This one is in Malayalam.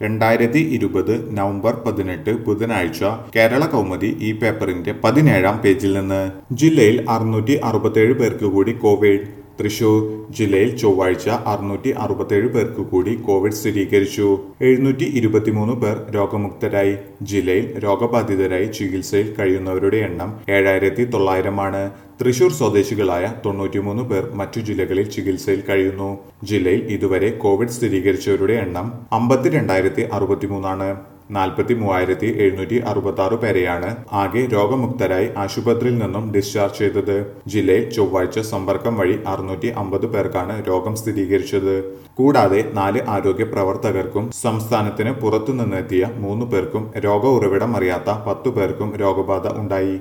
രണ്ടായിരത്തി ഇരുപത് നവംബർ പതിനെട്ട് ബുധനാഴ്ച കേരള കൗമുദി ഈ പേപ്പറിന്റെ പതിനേഴാം പേജിൽ നിന്ന് ജില്ലയിൽ അറുന്നൂറ്റി അറുപത്തേഴ് പേർക്ക് കൂടി കോവിഡ് തൃശൂർ ജില്ലയിൽ ചൊവ്വാഴ്ച അറുന്നൂറ്റി അറുപത്തേഴ് പേർക്ക് കൂടി കോവിഡ് സ്ഥിരീകരിച്ചു എഴുന്നൂറ്റി ഇരുപത്തിമൂന്ന് പേർ രോഗമുക്തരായി ജില്ലയിൽ രോഗബാധിതരായി ചികിത്സയിൽ കഴിയുന്നവരുടെ എണ്ണം ഏഴായിരത്തി തൊള്ളായിരമാണ് തൃശൂർ സ്വദേശികളായ തൊണ്ണൂറ്റിമൂന്ന് പേർ മറ്റു ജില്ലകളിൽ ചികിത്സയിൽ കഴിയുന്നു ജില്ലയിൽ ഇതുവരെ കോവിഡ് സ്ഥിരീകരിച്ചവരുടെ എണ്ണം അമ്പത്തിരണ്ടായിരത്തി അറുപത്തിമൂന്നാണ് നാൽപ്പത്തി മൂവായിരത്തി എഴുന്നൂറ്റി അറുപത്തി ആറ് പേരെയാണ് ആകെ രോഗമുക്തരായി ആശുപത്രിയിൽ നിന്നും ഡിസ്ചാർജ് ചെയ്തത് ജില്ലയിൽ ചൊവ്വാഴ്ച സമ്പർക്കം വഴി അറുന്നൂറ്റി അമ്പത് പേർക്കാണ് രോഗം സ്ഥിരീകരിച്ചത് കൂടാതെ നാല് ആരോഗ്യ പ്രവർത്തകർക്കും സംസ്ഥാനത്തിന് പുറത്തുനിന്നെത്തിയ മൂന്ന് പേർക്കും രോഗ ഉറവിടം അറിയാത്ത പത്തു പേർക്കും രോഗബാധ ഉണ്ടായി